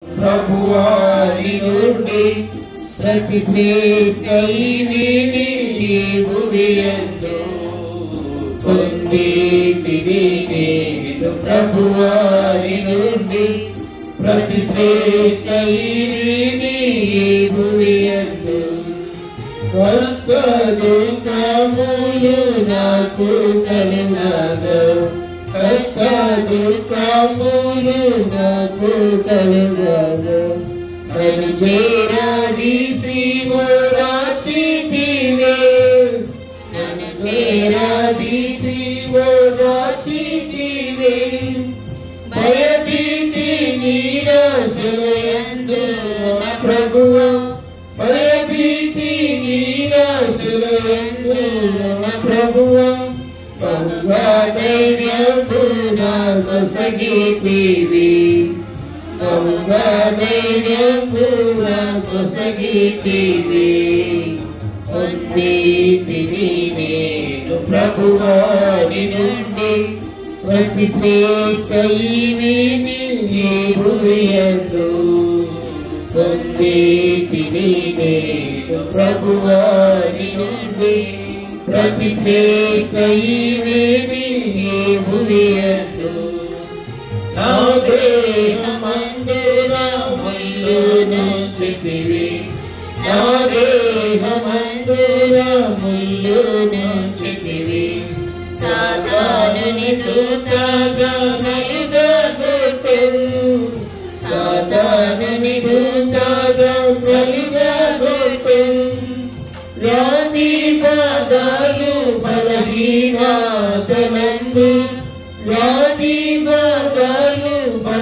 ప్రభువారి నుండి ప్రతి శ్రేష్ఠ ఈవిని భువియందు పొంది తిరిగి నేను ప్రభువారి నుండి ప్రతి శ్రేష్ఠ ఈవిని భువియందు కష్ట దుఃఖములు నాకు కలుగాగా కష్ట దుఃఖములు నాకు కలుగాగా నన్ను చేరాది శ్రీమోదాచితివే నన్ను చేరాది శ్రీమోదాచితివే భయభీతి నీరాశలయందు నా ప్రభువా భయభీతి నీరాశలయందు నా ప్రభువా బహుగా ధైర్యంతో నాకు సగితివి బహుగా ధైర్యంతో నాకు సగితివి పొంది తిని నేను ప్రభువాని నుండి ప్రతి శ్రేష్ఠ ఈవిని భూయందు పొంది తిని నేను ప్రభువాని నుండి ప్రతి శ్రేష్ఠ ఈవిని భూయందు నా దేహమందున ముల్లును చితివి నా దేహమందున ముల్లును చితివి సాతానుని దూతగా నలుగగొట్టెను సాతానుని దూతగా నలుగగొట్టెను వ్యాధి బాధలు బలహీనతలందు వ్యాధి బాధలు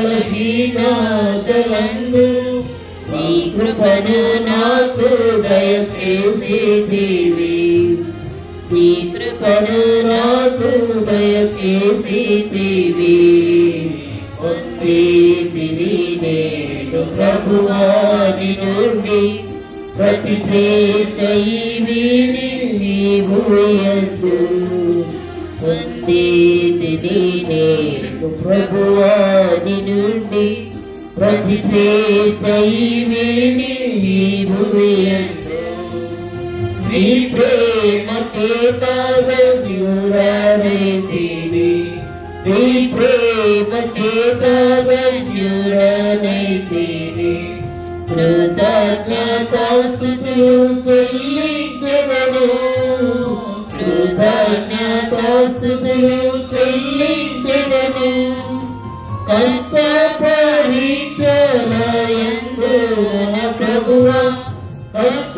బలహీనతలందు నీ కృపను నాకు దయచేసి దేవి నీ కృపను నాకు దయచేసి దేవి పొంది తిని నేను ప్రభువాని నుండి ప్రతి శ్రేష్ఠ ఈవిని భూయందు పొంది తిని నేను ప్రభువాని నుండి ప్రతి శ్రేష్ఠ ఈవిని భూయందు నీ ప్రేమ చేత ధన్యుడనైతివి నీ ప్రేమ చేత ధన్యుడనైతివి కృతజ్ఞతాస్తుతులు చెల్లించెదను కృతజ్ఞతాస్తుతులు చెల్లించెదను కష్ట పరీక్షలయందు నా ప్రభువా కష్ట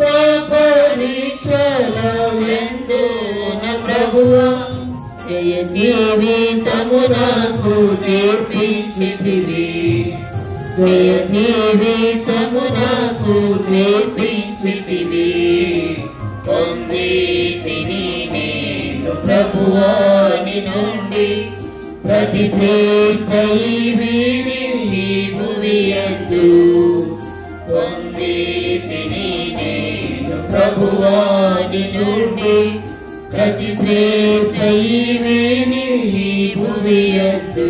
పరీక్షలయందు నా ప్రభువా జయ జీవితము నాకు నేర్పించితివి జయ జీవితము నాకు నేర్పించితివి పొంది తిని నేను ప్రభువాని నుండి ప్రతి శ్రేష్ఠ ఈవిని భువియందు పొంది తిని నేను ప్రభువాని నుండి ప్రతి శ్రేష్ఠ ఈవిని భువియందు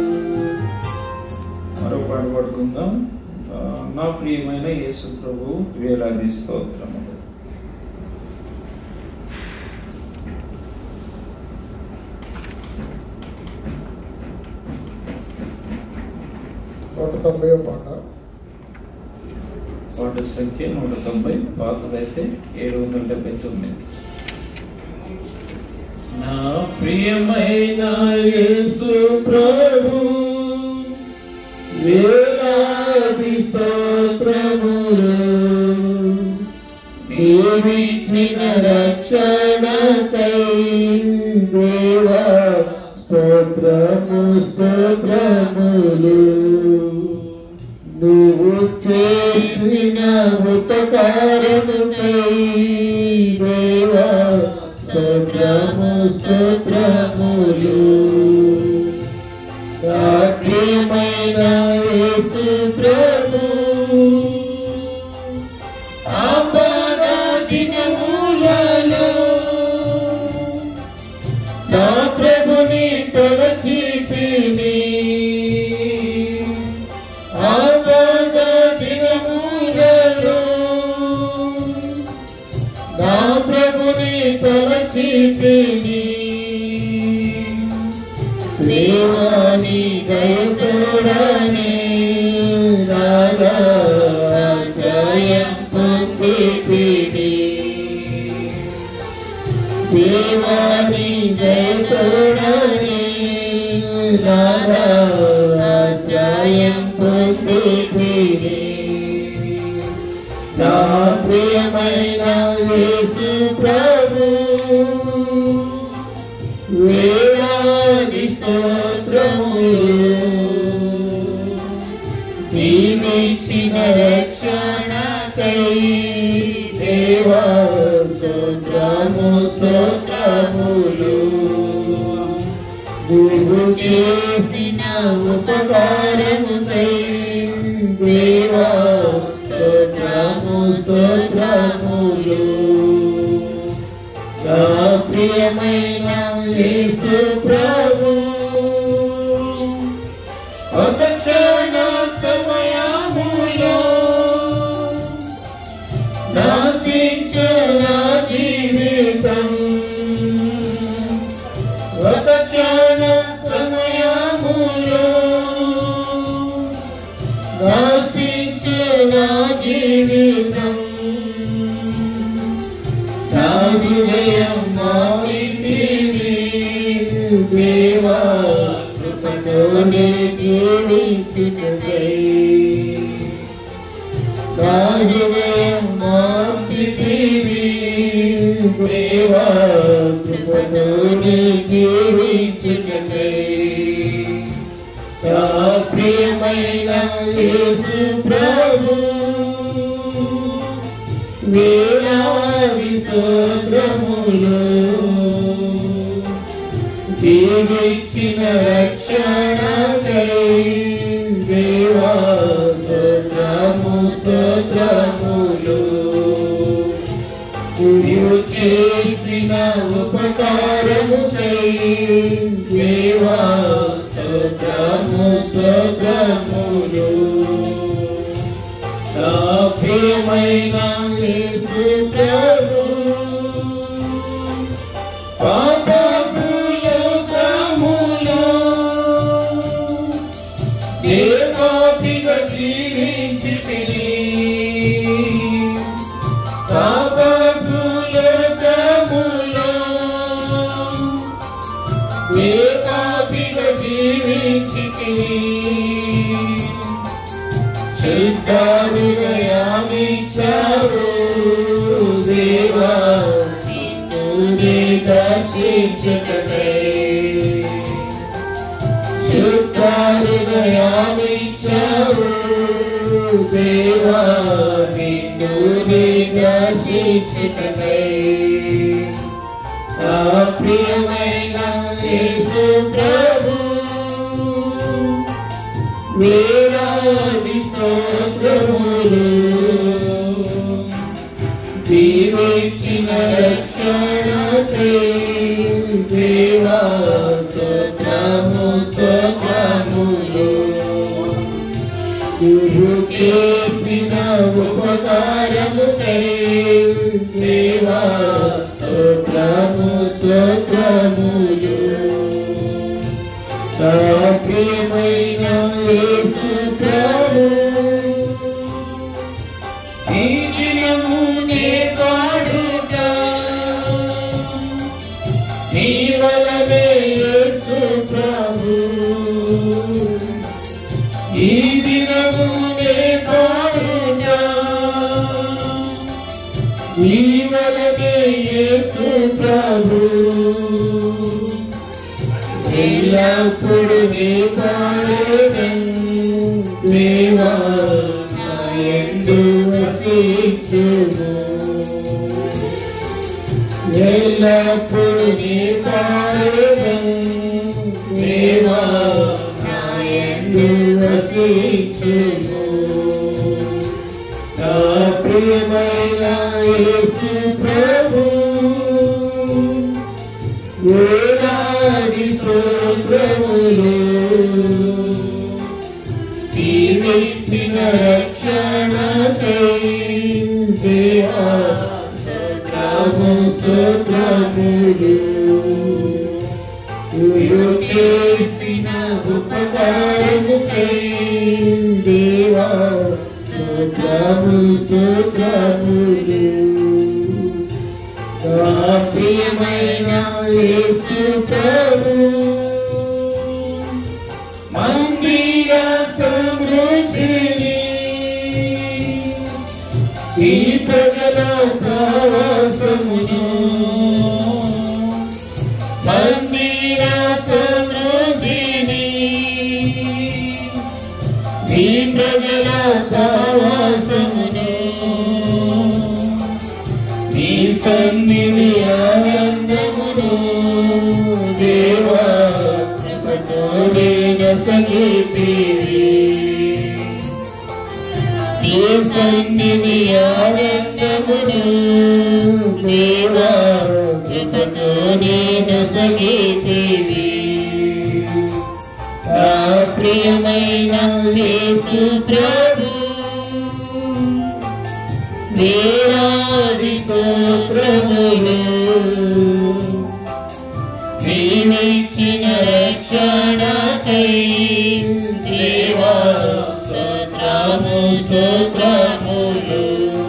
మరో పాట పడుకుందాం ఆ, నా ప్రియమైన యేసు ప్రభు వేలాది స్తోత్రములు నూట తొంభై పాట పాట సంఖ్య నూట తొంభై పాతదైతే ఏడు వందల డెబ్బై తొమ్మిది నా ప్రియమైన యేసు ప్రభు వేలాది స్తోత్రములు నీవిచ్చిన రక్షణకై దేవా స్తోత్రము స్తోత్రములు నువ్వు చేసిన ఉపకారముకై దేవా స్తోత్రము స్తోత్రములు సాధ్యమైన యేసు ప్రభు ఆపద దినములలో నా ప్రభుని తలచితిని ఆపద దినములలో నా ప్రభుని తలచితిని దేవాని దయతోడనే రాగా ఆశ్రయం పొందితిని దేవాని దయతోడనే రాగా ఆశ్రయం పొందితిని నా ప్రియమైన యేసు ప్రభు వేలాది స్తోత్రములు నీవిచ్చిన రక్షణకై దేవా స్తోత్రము స్తోత్రములు నువ్వు చేసిన ఉపకారముకై దేవా స్తోత్రము స్తోత్రములు నా ప్రియమైన యేసు ప్రభు ఒక క్షణ సమయములో నాశించు నా జీవితం ఒక క్షణ సమయములో నాశించు నా జీవితం నా హృదయం మార్చితివి దేవా కృపతోనే జీవించుటకై నా హృదయం మార్చితివి దేవా కృపతోనే జీవించుటకై నా ప్రియమైన యేసు ప్రభు వేలాది స్తోత్రములు జీవించిన రక్షణకై దేవా స్తోత్రము స్తోత్రములు నీవు చేసిన ఉపకారముకై దేవా స్తోత్రము స్తోత్రములు నా ప్రియమైన యేసు ప్రభు పాపపు లోకములో దేవాపిగా జీవించితిని పాపపు లోకములో దేవాపిగా జీవించితిని శుద్ధ హృదయామిచ్చారు దేవా నిన్ను నే దర్శించుటకై శుద్ధ హృదయామిచ్చారు దేవా నిన్ను నే దర్శించుటకై నా ప్రియమైన యేసు ప్రభు వేలాది స్తోత్రములు జీవించిన రక్షణకై దేవా స్తోత్రము స్తోత్రములు నువ్వు చేసిన ఉపకారముకై దేవా స్తోత్రము స్తోత్రములు నా ప్రియమైన యేసు ప్రభు ఈ దినము నే పాడుట నీ వలనే యేసు ప్రభు ఈ దినము నే పాడుట నీ వలనే యేసు ప్రభు ఎల్లప్పుడు నీ పాడెదన్ దేవా నా యందు వసించుము ఎల్లప్పుడు నీ పాడెదన్ దేవా నా యందు వసించుము నా ప్రియమైన యేసు ప్రభు వేలాది స్తోత్రములు జీవించిన రక్షణ దేవా స్తోత్రము స్తోత్రములు నువ్వు చేసిన ఉపకారముకై దేవా స్తోత్రము స్తోత్రములు నా ప్రియమైన యేసు ప్రభు మందిర సమృద్ధిని ఈ ప్రజల సహవాసమును మందిర సమృద్ధిని ఈ ప్రజల సహవాసమును నీ సన్నిధి ఆనందమును దేవా కృపతో నేను సంగీతివి నీ సన్నిధి ఆనందమును దేవా కృపతో నేను సంగీతివి నా ప్రియమైన యేసు ప్రభు వేలాది స్తోత్రములు నీవిచ్చిన రక్షణకై దేవా స్తోత్రము స్తోత్రములు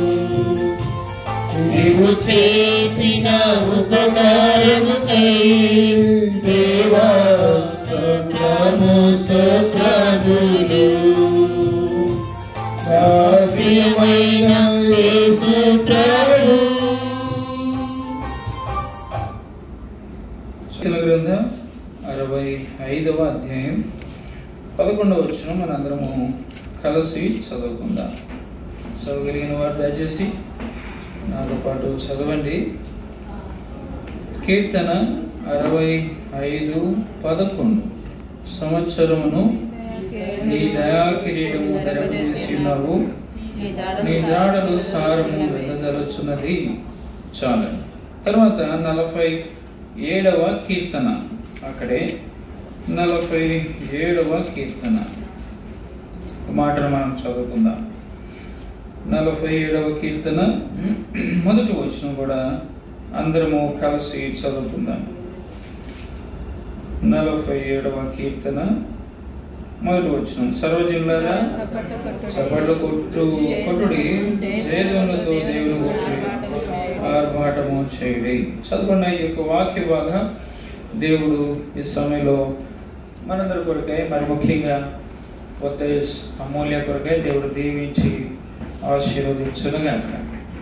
నీవు చేసిన ఉపకారముకై దేవా స్తోత్రము స్తోత్రములు నా ప్రియమైన యేసు ప్రభు కీర్తన గ్రంథం అరవై ఐదవ అధ్యాయం పదకొండవ వచ్చిన మనందరము కలిసి చదువుకుందాం చదవగలిగిన వారు దయచేసి నాతో పాటు చదవండి కీర్తన అరవై ఐదు పదకొండు సంవత్సరమును నీ దయా కిరీటము ధరించినావు నీ జాడలు సారము వెదజలుచున్నది చాలు తర్వాత నలభై ఏడవ కీర్తన అక్కడే నలభై ఏడవ కీర్తన ఒక మాటను మనం చదువుకుందాం నలభై ఏడవ కీర్తన మొదటి వచ్చిన కూడా అందరము కలిసి చదువుకుందాం నలభై ఏడవ కీర్తన మొదటి వచ్చిన సర్వజిల్లారా చప్పట్లు కొట్టు కొట్టుడి జయధ్వనులతో దేవుని వచ్చి ఆర్భాటము చేయుడి చదవండి ఈ యొక్క వాక్య బాగా దేవుడు ఈ సమయంలో మనందరి కొరకై మరి ముఖ్యంగా ఒత్తేజ్ అమూల్య కొరకై దేవుడు దీవించి ఆశీర్వదించునుగాక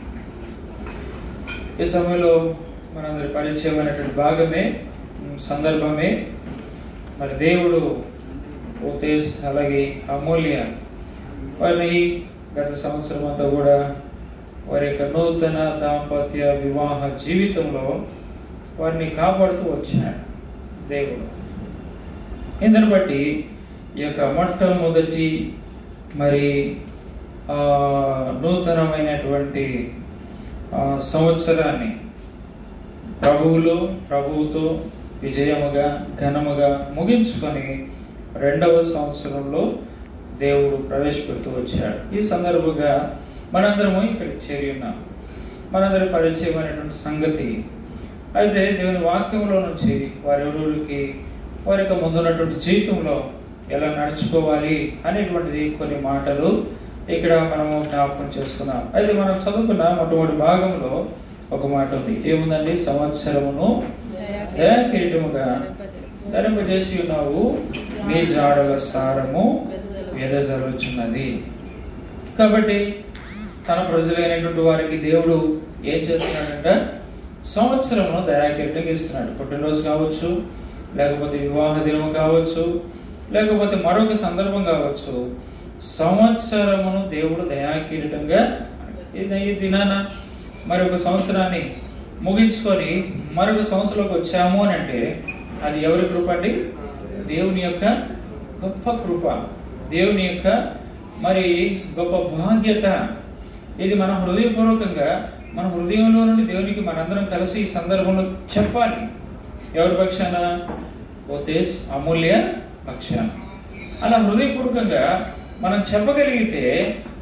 ఈ సమయంలో మనందరి పరిచయమైనటువంటి భాగమే ఉమ్, సందర్భమే మరి దేవుడు ఓతేజ్ అలాగే అమూల్య వారిని గత సంవత్సరం అంతా కూడా వారి యొక్క నూతన దాంపత్య వివాహ జీవితంలో వారిని కాపాడుతూ వచ్చాడు దేవుడు ఇందుని బట్టి ఈ యొక్క మొట్టమొదటి మరి ఆ, నూతనమైనటువంటి ఆ, సంవత్సరాన్ని ప్రభువులో ప్రభువుతో విజయముగా ఘనముగా ముగించుకొని రెండవ సంవత్సరంలో దేవుడు ప్రవేశపెడుతూ వచ్చాడు ఈ సందర్భంగా మనందరము ఇక్కడికి చేరి ఉన్నాం మనందరి పరిచయమైనటువంటి సంగతి అయితే దేవుని వాక్యంలో నుంచి వారి ఎవరికి వారి యొక్క ముందున్నటువంటి జీవితంలో ఎలా నడుచుకోవాలి అనేటువంటిది కొన్ని మాటలు ఇక్కడ మనము జ్ఞాపకం చేసుకున్నాం అయితే మనం చదువుకున్న మొట్టమొదటి భాగంలో ఒక మాట ఉంది ఏముందండి సంవత్సరమును దయా కిరీటముగా ధరింపజేసి ఉన్నావు నీ జాడల సారము వెదజలుచున్నది కాబట్టి తన ప్రజలైనటువంటి వారికి దేవుడు ఏం చేస్తున్నాడంట సంవత్సరమును దయాకిరీటం ఇస్తున్నాడు పుట్టినరోజు కావచ్చు లేకపోతే వివాహ దినము కావచ్చు లేకపోతే మరొక సందర్భం కావచ్చు సంవత్సరమును దేవుడు దయాకిరీటంగా ఇది ఈ దినాన మరి ఒక సంవత్సరాన్ని ముగించుకొని మరొక సంవత్సరంలోకి వచ్చాము అని అంటే అది ఎవరి కృప అండి దేవుని యొక్క గొప్ప కృప దేవుని యొక్క మరి గొప్ప బాధ్యత ఇది మన హృదయపూర్వకంగా మన హృదయంలో నుండి దేవునికి మనందరం కలిసి ఈ సందర్భంలో చెప్పాలి ఎవరి పక్షాన ఓతేస్ అమూల్య పక్షాన అలా హృదయపూర్వకంగా మనం చెప్పగలిగితే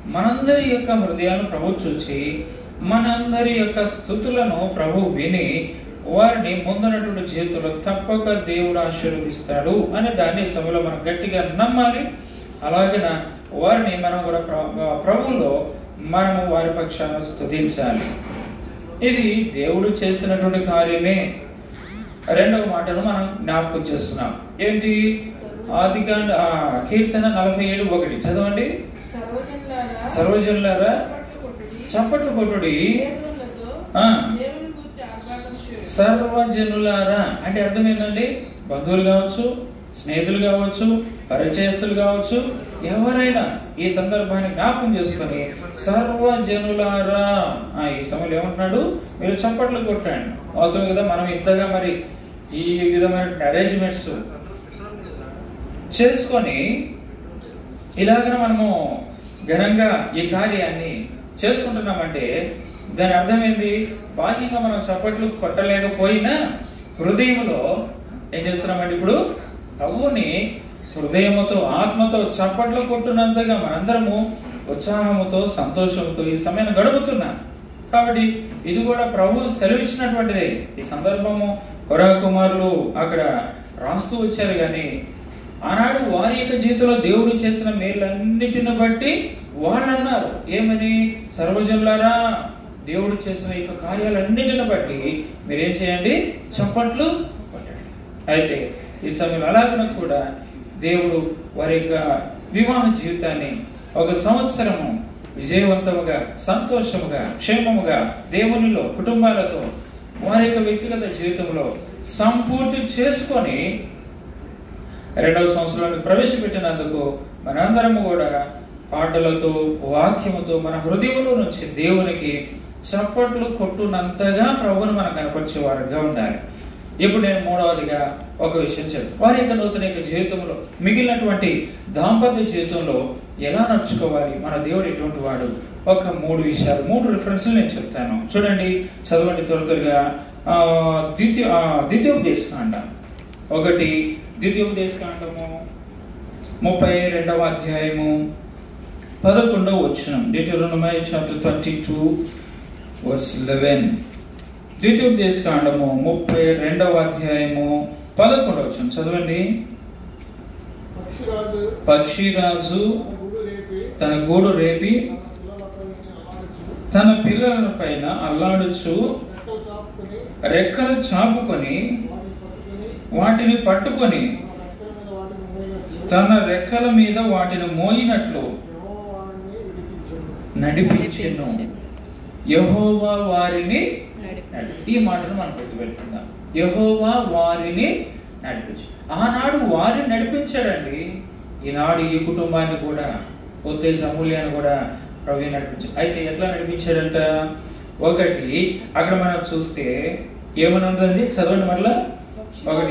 మనందరి యొక్క హృదయాలను ప్రభు చూచి మనందరి యొక్క స్థుతులను ప్రభు విని వారిని ముందున్నటువంటి జీవితంలో తప్పక దేవుడు ఆశీర్వదిస్తాడు అనే దాన్ని ఈ సభలో మనం గట్టిగా నమ్మాలి అలాగిన వారిని మనం కూడా ప్ర- ప్రభువులో మనము వారి పక్షాన స్తుతించాలి ఇది దేవుడు చేసినటువంటి కార్యమే రెండవ మాటను మనం జ్ఞాపకం చేస్తున్నాం ఏంటి ఆదికాండ ఆ, కీర్తన నలభై ఏడు ఒకటి చదవండి సర్వజనులారా, సర్వజనులారా చప్పట్లు కొట్టుడి, చప్పట్లు కొట్టుడి పేదలతో ఆ. దేవుని గూర్చి ఆహ్లాదం చేయుడి. సర్వజనులారా అంటే అర్థం ఏంటండి బంధువులు కావచ్చు స్నేహితులు కావచ్చు పరిచయస్తులు కావచ్చు ఎవరైనా ఈ సందర్భాన్ని జ్ఞాపకం చేసుకొని సర్వజనులారా ఆ, ఈ సమయంలో ఏమంటున్నాడు మీరు చప్పట్లు కొట్టండి అవసరం కదా మనం ఇంతగా మరి ఈ విధమైన అరేంజ్మెంట్స్ చేసుకొని ఇలాగన మనము ఘనంగా ఈ కార్యాన్ని చేసుకుంటున్నామంటే దాని అర్థం ఏంది బాహ్యంగా మనం చప్పట్లు కొట్టలేకపోయినా హృదయంలో ఏం చేస్తున్నామంటే ఇప్పుడు ప్రభువుని హృదయముతో ఆత్మతో చప్పట్లు కొట్టున్నంతగా మనందరము ఉత్సాహముతో సంతోషంతో ఈ సమయాన్ని గడుపుతున్నాం కాబట్టి ఇది కూడా ప్రభు సెలవిచ్చినటువంటిదే ఈ సందర్భము కొరా కుమారులు అక్కడ రాస్తూ వచ్చారు కానీ ఆనాడు వారి యొక్క జీవితంలో దేవుడు చేసిన మేలన్నిటిని బట్టి వాళ్ళు అన్నారు ఏమని సర్వజనులారా దేవుడు చేసిన యొక్క కార్యాలన్నిటిని బట్టి మీరేం చేయండి చప్పట్లు కొట్టండి అయితే ఈ సమయంలో అలాగన కూడా దేవుడు వారి యొక్క వివాహ జీవితాన్ని ఒక సంవత్సరము విజయవంతముగా సంతోషముగా క్షేమముగా దేవునిలో కుటుంబాలతో వారి యొక్క వ్యక్తిగత జీవితంలో సంపూర్తి చేసుకొని రెండవ సంవత్సరానికి ప్రవేశపెట్టినందుకు మనందరము కూడా పాటలతో వాక్యముతో మన హృదయంలో నుంచి దేవునికి చప్పట్లు కొట్టునంతగా ప్రభువును మనం కనపరిచే వారిగా ఉండాలి ఇప్పుడు నేను మూడవదిగా ఒక విషయం చెప్తాను వారి యొక్క నూతన యొక్క జీవితంలో మిగిలినటువంటి దాంపత్య జీవితంలో ఎలా నడుచుకోవాలి మన దేవుడు ఎటువంటి వాడు ఒక మూడు విషయాలు మూడు రిఫరెన్స్లు నేను చెప్తాను చూడండి చదవండి త్వర త్వరగా ఆ, ద్వితీయ ఆ, ద్వితీయోపదేశకాండ ఒకటి ద్వితీయోపదేశకాండము ముప్పై రెండవ అధ్యాయము పదకొండవ వచ్చినం Deuteronomy chapter thirty two verse eleven ద్వితీయోపదేశకాండము ముప్పై రెండవ అధ్యాయము పదకొండవ వచ్చిన చదవండి పక్షిరాజు పక్షిరాజు తన గుడు రేపి తన పిల్లలను ఆడించు గూడు రేపి తన పిల్లల పైన అల్లాడుచు రెక్కలు చాపుకొని రెక్కలు చాపుకొని వాటిని పట్టుకొని వాటిని పట్టుకొని తన రెక్కల మీద వాటిని మోయినట్లు తన రెక్కల మీద వాటిని మోయినట్లు యెహోవా వారిని విడిపించెను. నడిపించెను యహోవా వారిని నడిపి- నడిపి- ఈ మాటను మనం గుర్తుపెట్టుకుందాం యహోవా వారిని నడిపించు ఆనాడు వారిని నడిపించాడండి ఈనాడు ఈ కుటుంబాన్ని కూడా ఉత్తేజ అమూల్యాన్ని కూడా ప్రభు నడిపించాడు అయితే ఎట్లా నడిపించాడంట ఒకటి అక్కడ మనం చూస్తే ఏమని ఉందండి చదవండి మరలా ఒకటి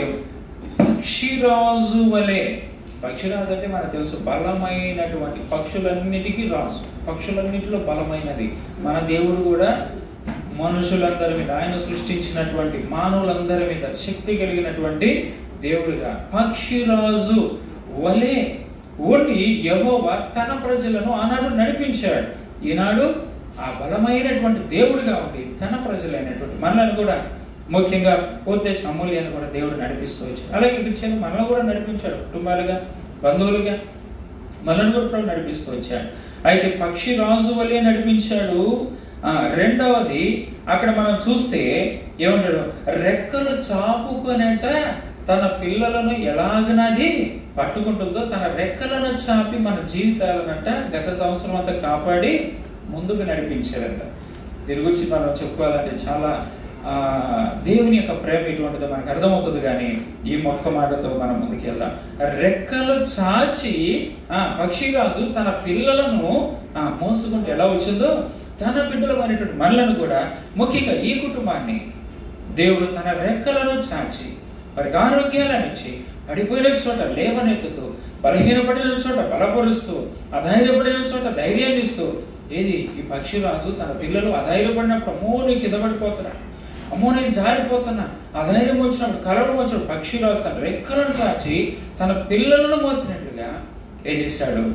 పక్షిరాజు వలె పక్షిరాజు అంటే మనకు తెలుసు బలమైనటువంటి పక్షులన్నిటికీ రాజు పక్షులన్నిటిలో బలమైనది మన దేవుడు కూడా మనుషులందరి మీద ఆయన సృష్టించినటువంటి మానవులందరి మీద శక్తి కలిగినటువంటి దేవుడిగా పక్షిరాజు వలె ఉండి యహోవా తన ప్రజలను ఆనాడు నడిపించాడు ఈనాడు ఆ బలమైనటువంటి దేవుడిగా ఉండి తన ప్రజలైనటువంటి మనలను కూడా ముఖ్యంగా ఉద్దేశ అమూల్యాన్ని కూడా దేవుడు నడిపిస్తూ వచ్చాడు అలాగే క్రిస్టియన్ మనల్ని కూడా నడిపించాడు కుటుంబాలుగా బంధువులుగా మనల్ని కూడా ప్రభు నడిపిస్తూ వచ్చాడు అయితే పక్షి రాజు వల్లే నడిపించాడు ఆ, రెండవది అక్కడ మనం చూస్తే ఏమంటాడు రెక్కలు చాపుకొనట తన పిల్లలను ఎలాగనది పట్టుకుంటుందో తన రెక్కలను చాపి మన జీవితాలనంట గత సంవత్సరం అంతా కాపాడి ముందుకు నడిపించాడంట దీని గురించి మనం చెప్పుకోవాలంటే చాలా ఆ, దేవుని యొక్క ప్రేమ ఎటువంటిదో మనకు అర్థమవుతుంది కానీ ఈ మొక్క మాటతో మనం ముందుకెళ్దాం రెక్కలు చాచి ఆ పక్షిరాజు తన పిల్లలను ఆ, మోసుకుంటూ ఎలా వచ్చిందో తన బిడ్డలమైనటువంటి మనలను కూడా ముఖ్యంగా ఈ కుటుంబాన్ని దేవుడు తన రెక్కలను చాచి వారికి ఆరోగ్యాలను ఇచ్చి పడిపోయిన చోట లేవనెత్తుతూ బలహీనపడిన చోట బలపరుస్తూ అధైర్యపడిన చోట ధైర్యాన్ని ఇస్తూ ఏది ఈ పక్షిరాజు తన పిల్లలు అధైర్యపడినప్పుడు అమ్మో నేను కింద పడిపోతున్నా అమ్మో నేను జారిపోతున్నా అధైర్యం వచ్చినప్పుడు కలవడం వచ్చినప్పుడు పక్షిరాజు తన రెక్కలను చాచి తన పిల్లలను మోసినట్లుగా ఏం చేశాడు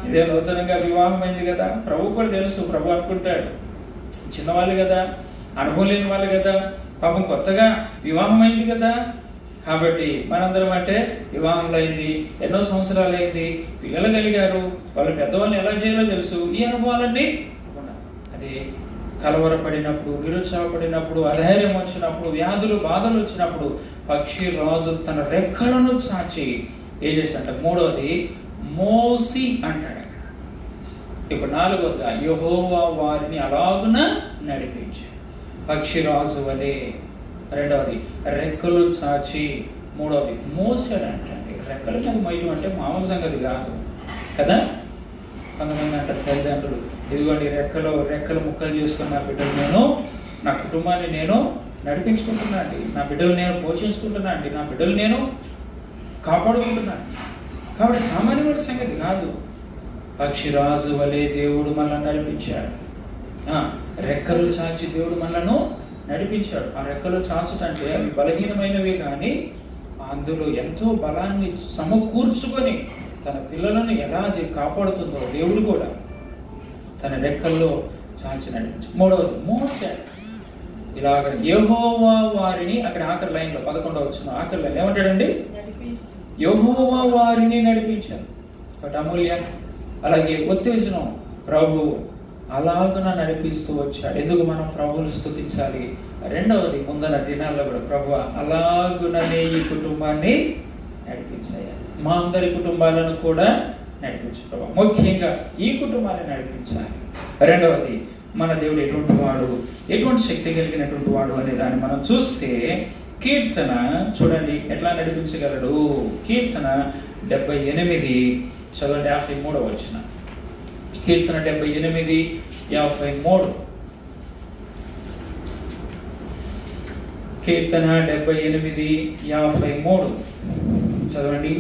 ఇదే నూతనంగా వివాహం అయింది కదా ప్రభు కూడా తెలుసు ప్రభు అనుకుంటాడు చిన్నవాళ్ళు కదా అనుభవం లేని వాళ్ళు కదా పాపం కొత్తగా వివాహం అయింది కదా కాబట్టి మనందరం అంటే వివాహంలో అయింది ఎన్నో సంవత్సరాలు అయింది పిల్లలు కలిగారు వాళ్ళు పెద్దవాళ్ళని ఎలా చేయాలో తెలుసు ఈ అనుభవాలన్నీ ఉన్నాయి. అది కలవరపడినప్పుడు నిరుత్సాహపడినప్పుడు అధైర్యం వచ్చినప్పుడు వ్యాధులు బాధలు వచ్చినప్పుడు పక్షి రాజు తన రెక్కలను చాచి ఏం చేశాడంట మూడవది మోసి అంటాడు అక్కడ ఇప్పుడు నాలుగోదిగా యహోవా వారిని అలాగున నడిపించాడు పక్షిరాజు వలె రెండవది రెక్కలు చాచి మూడవది మోసాడు అంటండి రెక్కల మీద మోయటం అంటే మామూలు సంగతి కాదు కదా కొంతమంది అంటారు తల్లిదండ్రులు ఇదిగోండి రెక్కలు రెక్కలు ముక్కలు చేసుకున్న నా బిడ్డలు నేను నా కుటుంబాన్ని నేను నడిపించుకుంటున్నా అండి నా బిడ్డలు నేను పోషించుకుంటున్నా అండి నా బిడ్డలు నేను కాపాడుకుంటున్నాను కాబట్టి సామాన్యమైన సంగతి కాదు పక్షిరాజు వలె దేవుడు మనల్ని నడిపించాడు ఆ, రెక్కలు చాచి దేవుడు మనలను నడిపించాడు ఆ రెక్కలు చాచుటంటే అవి బలహీనమైనవి కానీ అందులో ఎంతో బలాన్ని సమకూర్చుకొని తన పిల్లలను ఎలా అది కాపాడుతుందో దేవుడు కూడా తన రెక్కల్లో చాచి నడిపించాడు మూడవది మోసాడు ఇలాగ యెహోవా వారిని అక్కడ ఆఖరి లైన్లో పదకొండవ వచ్చిన ఆఖరి లైన్ ఏమంటాడండి నడిపించి యెహోవా వారిని నడిపించారు కాబట్టి అమూల్య అలాగే ఉత్తేజనం ప్రభు అలాగున నడిపిస్తూ వచ్చాడు ఎందుకు మనం ప్రభువుని స్తుతించాలి రెండవది ముందర దినాల్లో కూడా ప్రభు అలాగుననే ఈ కుటుంబాన్ని నడిపించాలి మా అందరి కుటుంబాలను కూడా నడిపించు ప్రభు ముఖ్యంగా ఈ కుటుంబాన్ని నడిపించాలి రెండవది మన దేవుడు ఎటువంటి వాడు ఎటువంటి శక్తి కలిగినటువంటి వాడు అనే దాన్ని మనం చూస్తే కీర్తన చూడండి ఎట్లా నడిపించగలడు కీర్తన డెబ్బై ఎనిమిది చదవండి యాభై మూడవ వచ్చిన కీర్తన డెబ్బై ఎనిమిది యాభై మూడు కీర్తన డెబ్బై ఎనిమిది యాభై మూడు చదవండి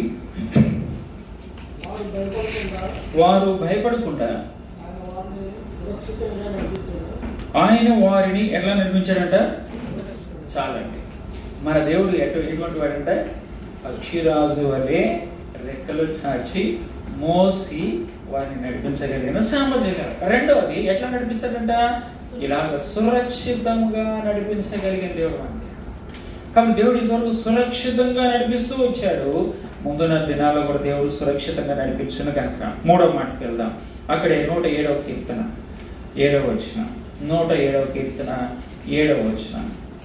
వారు భయపడకుండా వారు భయపడకుండా ఆయన వారిని సురక్షితంగా నడిపించారు ఆయన వారిని ఎట్లా నడిపించాడంట చాలండి మన దేవుడు ఎటు ఎటువంటి వాడంటే పక్షిరాజు వలె రెక్కలు చాచి మోసి వారిని నడిపించగలిగిన సామర్థ్యం గల. రెండవది ఎట్లా నడిపిస్తాడంట ఇలాగ సురక్షితంగా నడిపించగలిగిన దేవుడు అంతే కాబట్టి దేవుడు ఇంతవరకు సురక్షితంగా నడిపిస్తూ వచ్చాడు ముందున్న దినాల్లో కూడా దేవుడు సురక్షితంగా నడిపించును కనుక మూడవ మాటకి వెళ్దాం అక్కడే నూట ఏడవ కీర్తన ఏడవ వచ్చిన నూట ఏడవ కీర్తన ఏడవ వచ్చిన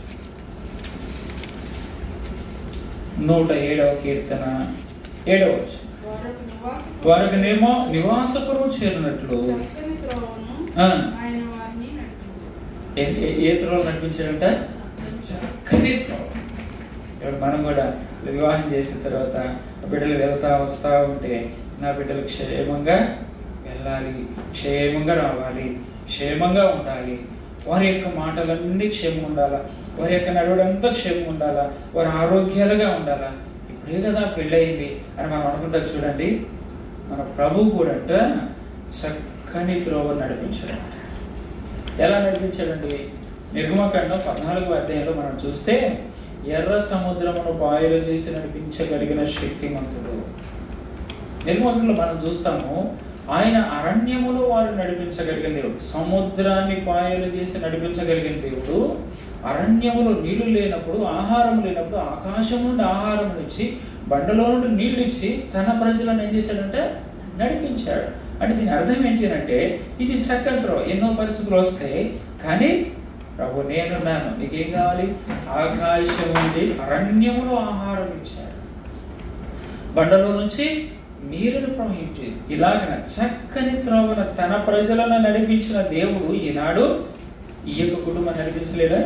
నూట ఏడవ కీర్తన ఏడవ వచ్చిన వారికి నివాస వారికి నేమో నివాసపురం చేరినట్లు చక్కని త్రోవను ఆ. ఆయన వారిని నడిపించారు ఏ- ఏ- ఏ త్రోవ నడిపించాడంట చక్కని త్రోవ ఇప్పుడు మనం కూడా వివాహం చేసిన తర్వాత బిడ్డలు వెళ్తా వస్తూ ఉంటే నా బిడ్డలు క్షేమంగా వెళ్ళాలి క్షేమంగా రావాలి క్షేమంగా ఉండాలి వారి యొక్క మాటలన్నీ క్షేమం ఉండాలా వారి యొక్క నడవడంతా క్షేమం ఉండాలా వారి ఆరోగ్యాలుగా ఉండాలా ఇప్పుడే కదా పెళ్ళయింది అని మనం అనుకుంటాం చూడండి మన ప్రభు కూడా అంట చక్కని త్రోవ నడిపించాడంట ఎలా నడిపించాడండి నిర్గమకాండం పద్నాలుగు అధ్యాయంలో మనం చూస్తే ఎర్ర సముద్రమును పాయలు చేసి నడిపించగలిగిన శక్తిమంతుడు నిర్గమకంలో మనం చూస్తాము ఆయన అరణ్యములో వారు నడిపించగలిగిన దేవుడు సముద్రాన్ని పాయలు చేసి నడిపించగలిగిన దేవుడు అరణ్యములో నీళ్లు లేనప్పుడు ఆహారం లేనప్పుడు ఆకాశం నుండి ఆహారం ఇచ్చి బండలో నుండి నీళ్లు ఇచ్చి తన ప్రజలను ఏం చేశాడంటే నడిపించాడు అంటే దీని అర్థం ఏంటి అని అంటే ఇది చక్కత్రం ఎన్నో పరిస్థితులు వస్తాయి కానీ ప్రభు నేనున్నాను నీకేం కావాలి ఆకాశం నుండి అరణ్యములో ఆహారం ఇచ్చాడు బండలో నుంచి నీరును ప్రవహించి ఇలాగన చక్కని త్రోవన తన ప్రజలను నడిపించిన దేవుడు ఈనాడు ఈ యొక్క కుటుంబాన్ని నడిపించలేదా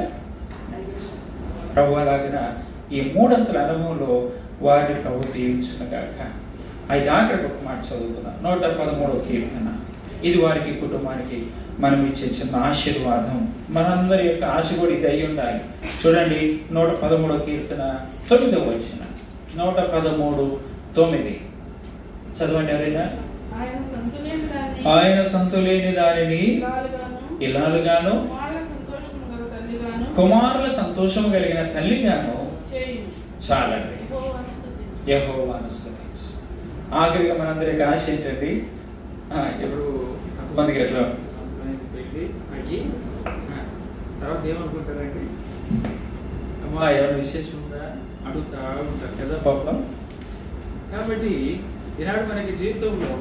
ప్రభు అలాగిన ఈ మూడంతల అనుభవంలో వారిని ప్రభు దీవించునగాక అయితే ఆఖరికి ఒక మాట చదువుతున్నాం నూట పదమూడవ కీర్తన ఇది వారికి కుటుంబానికి మనం ఇచ్చే చిన్న ఆశీర్వాదం మనందరి యొక్క ఆశ కూడా ఇది అయి ఉండాలి చూడండి నూట పదమూడవ కీర్తన తొమ్మిదవ వచ్చిన నూట పదమూడు తొమ్మిది చదవండి ఎవరైనా ఆయన సంతులేని దాన్ని ఆయన సంతులేని దానిని ఇలాలుగాను ఇలాలుగాను కుమారుల సంతోషం గల తల్లిగాను కుమారుల సంతోషం కలిగిన తల్లిగాను చేయును చాలండి యెహోవాను స్తుతించు. యహోవాను స్తుతించు ఆఖరిగా మనందరికి ఆశ ఏంటండి ఆ, ఇప్పుడు కొంతమందికి ఎట్లా పెట్టి అయ్యి ఆ, తర్వాత ఏమనుకుంటారండి అమ్మా ఎవరు విశేషం ఉందా అడుగుతా ఉంటారు కదా కదా పాపం కాబట్టి ఈనాడు మనకి జీవితంలో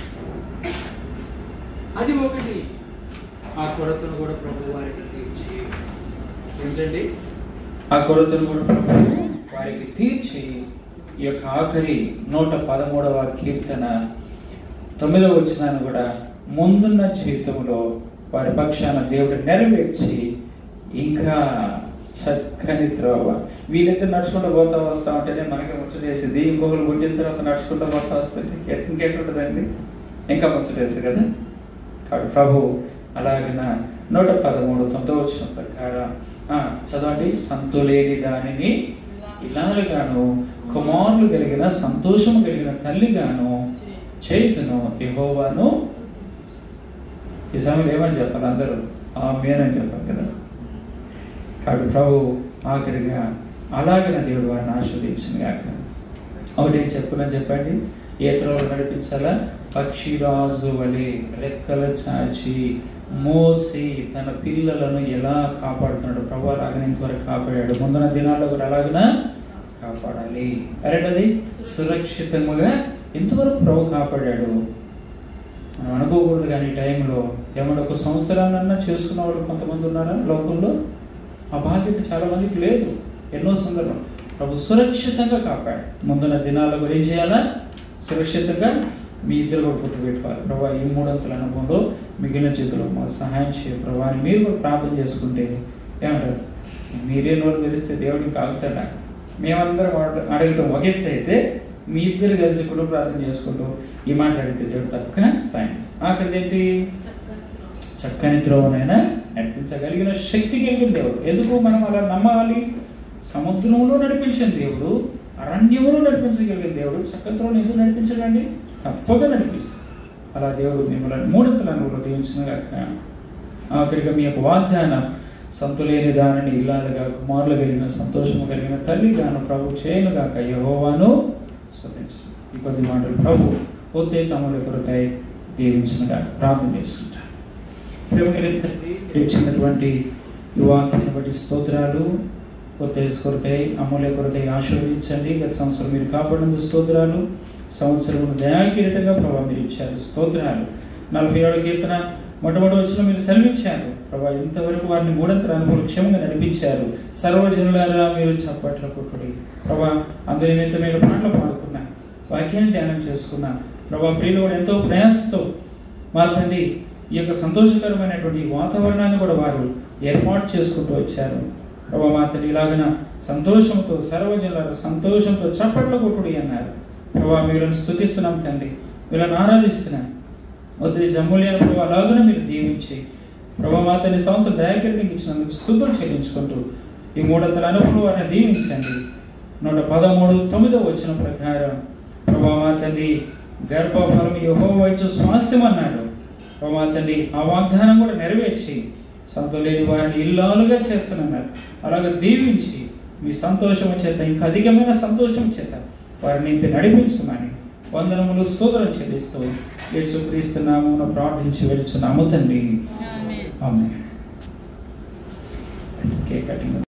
అది ఒకటి ఆ కొరతను కూడా ప్రభు వారికి తీర్చి ఏంటండి ఆ కొరతను కూడా ప్రభువు వారికి తీర్చి ఈ యొక్క ఆఖరి నూట పదమూడవ కీర్తన తొమ్మిదవ వచనాన్ని కూడా ముందున్న జీవితంలో వారి పక్షాన దేవుడు నెరవేర్చి ఇంకా చక్కని త్రోవ వీళ్ళైతే నడుచుకుంటూ పోతా వస్తా ఉంటేనే మనకి ముచ్చటేసింది ఇంకొకరు కొట్టిన తర్వాత నడుచుకుంటూ పోతా వస్తుంటే ఇంకె- ఇంకెట్లుంటుందండి ఇంకా ముచ్చటేసి కదా కాబట్టి ప్రభు అలాగిన నూట పదమూడు తొమ్మిదో వచ్చిన ప్రకారం ఆ, చదవండి సంతులేని దానిని ఇలాలుగాను కుమారులు కలిగిన సంతోషము కలిగిన తల్లిగాను చేతును యెహోవాను ఈ సమయంలో ఏమని చెప్పాలి అందరూ ఆమెనని చెప్పాలి కదా కాబట్టి ప్రభు ఆఖరిగా అలాగిన దేవుడు వారిని ఆస్వాదించింది గాక ఒకటేం చెప్పునని చెప్పండి ఏ త్రోవలో నడిపించాలా పక్షిరాజు వలె రెక్కల చాచి మోసి తన పిల్లలను ఎలా కాపాడుతున్నాడు ప్రభు అలాగనే వరకు కాపాడాడు ముందున దినాల్లో కూడా అలాగన కాపాడాలి రెండోది సురక్షితంగా ఇంతవరకు ప్రభు కాపాడాడు మనం అనుకోకూడదు కానీ ఈ టైంలో ఏమన్నా ఒక సంవత్సరాలన్నా చేసుకున్న వాళ్ళు కొంతమంది ఉన్నారా లోకంలో ఆ బాధ్యత చాలా మందికి లేదు ఎన్నో సందర్భం ప్రభు సురక్షితంగా కాపాడు ముందున్న దినాల్లో కూడా ఏం చేయాలా సురక్షితంగా మీ ఇద్దరు కూడా గుర్తుపెట్టుకోవాలి ప్రభా ఈ మూడంతల అనుభవంలో మిగిలిన చేతులు మాకు సహాయం చేయ ప్రభా అని మీరు కూడా ప్రార్థన చేసుకుంటే ఏమంటారు మీరే నోరు తెరిస్తే దేవుడికి ఆగుతాడా మేమందరం అడ- అడగటం ఒక ఎత్తు అయితే మీ ఇద్దరు కలిసి కూడా ప్రార్థన చేసుకుంటూ ఈ మాట్లాడితే దేవుడు తప్పక సాయం చేస్తాడు ఆఖరిది ఏంటి చక్కని త్రోవనైనా నడిపించగలిగిన శక్తి కలిగిన దేవుడు ఎందుకు మనం అలా నమ్మాలి సముద్రంలో నడిపించిన దేవుడు అరణ్యంలో నడిపించగలిగిన దేవుడు చక్కని త్రోవను ఎందుకు నడిపించడండి తప్పక నడిపిస్తాడు అలా దేవుడు మిమ్మల్ని మూడంతల అనుభవం దీవించిన గాక ఆఖరిగా మీ యొక్క వాగ్దానం సంతులేని దానిని ఇల్లాలుగా కుమారులు కలిగిన సంతోషము కలిగిన తల్లిగాను ప్రభు చేయను గాక యహోవాను స్తుతించు ఈ కొద్ది మాటలు ప్రభు ఉద్దేశముల కొరకై దీవించిన గాక ప్రార్థన చేసుకుంటాను ప్రేమగలిగిన తండ్రి మీరు ఇచ్చినటువంటి ఈ వాక్యాన్ని బట్టి స్తోత్రాలు ఉద్దేశ కొరకై అమూల్య కొరకై ఆశీర్వదించండి గత సంవత్సరం మీరు కాపాడినందుకు స్తోత్రాలు సంవత్సరం దయాకిరీటంగా ప్రభావ మీరు ఇచ్చారు స్తోత్రాలు నలభై ఏడో కీర్తన మొట్టమొదటి వచ్చిన మీరు సెలవిచ్చారు ప్రభా ఇంతవరకు వారిని మూడంతర అనుభవం క్షేమంగా నడిపించారు సర్వజనులారా మీరు చప్పట్ల కొట్టుడి ప్రభా అందరి నిమిత్తమైన పాటలు పాడుకున్నా వాక్యాన్ని ధ్యానం చేసుకున్నా ప్రభా ప్రియులు కూడా ఎంతో ప్రయాసతో మా తండ్రి ఈ యొక్క సంతోషకరమైనటువంటి ఈ వాతావరణాన్ని కూడా వారు ఏర్పాటు చేసుకుంటూ వచ్చారు ప్రభా మా తండ్రి ఇలాగన సంతోషంతో సర్వజనులారా సంతోషంతో చప్పట్ల కొట్టుడి అన్నారు ప్రభా వీళ్ళని స్థుతిస్తున్నాం తండ్రి వీళ్ళని ఆరాధిస్తున్నాం వద్దు జమ్ములేని ప్రభు అలాగనే మీరు దీవించి ప్రభా మా తల్లి సంవత్సరం దయాకిరణకి ఇచ్చినందుకు స్థుతులు చెల్లించుకుంటూ ఈ మూడంతల అనుభవం వారిని దీవించండి నూట పదమూడు తొమ్మిదో వచ్చిన ప్రకారం ప్రభా మా తల్లి గర్భఫలం యహో వైద్య స్వాస్థ్యం అన్నాడు ప్రభా మా తల్లి ఆ వాగ్దానం కూడా నెరవేర్చి సొంతం లేని వారిని ఇల్లాలుగా చేస్తున్నారు అలాగే దీవించి మీ సంతోషం చేత ఇంకా అధికమైన సంతోషం చేత వారిని నింపి నడిపించమని వందనములు స్తోత్రం చెల్లిస్తూ యేసుక్రీస్తు నామమున ప్రార్థించి వెళుచున్నాము తండ్రి ఆమేన్ ఆమె కేక్ కటింగ్